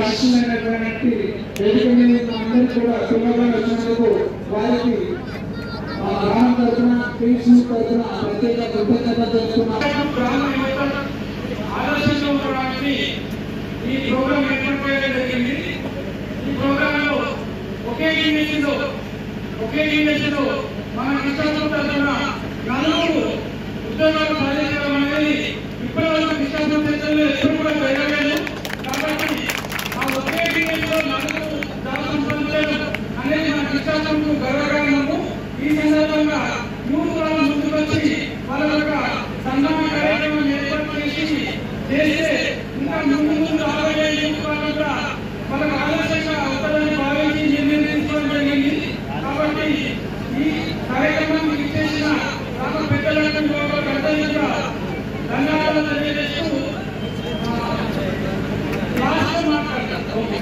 విశిష్టమైనటువంటి వేదిక మీద అందరూ కూడా సులభంగా వచ్చినందుకు వారికి ఆ గ్రామం తరఫున పీసీ తరఫున ప్రత్యేక కృతజ్ఞత తెలుపుతున్నాం గ్రామ యువత ఆలోచనలో ఉండడానికి ఈ ప్రోగ్రాం ఏర్పాటు చేయడం జరిగింది ఈ ప్రోగ్రామ్ లో ఒకే యూనివర్సిటీ లో ఒకే యూనివర్సిటీ లో మన విశాఖపట్నం తరఫున నలుగురు ఉద్యోగాలు సాధించడం అనేది ఇప్పటివరకు విశాఖపట్నం దేశంలో ఎప్పుడు కూడా జరగలేదు కాబట్టి ఆ ఒకే యూనివర్సిటీలో నలుగురు జాబ్ సంపాదించడం అనేది మన విశాఖపట్నం గర్వకారణము ఈ సందర్భంగా మూడు వాళ్ళు ముందుకొచ్చి వాళ్ళ యొక్క సన్మాన కార్యక్రమం ఏర్పాటు చేసి చేస్తే ఇంకా ముందు ముందు రాబోయే యూత్ వాళ్ళు కూడా వాళ్ళకి ఆలస్యంగా అవుతారని భావించి నిర్ణయం తీసుకోవడం జరిగింది కాబట్టి ఈ కార్యక్రమానికి ఇచ్చేసిన గ్రామ పెద్దలందరికీ కూడా ధన్యవాదాలు తెలియజేస్తూ ఆ, లాస్ట్లో మాట్లాడతాను ఓకే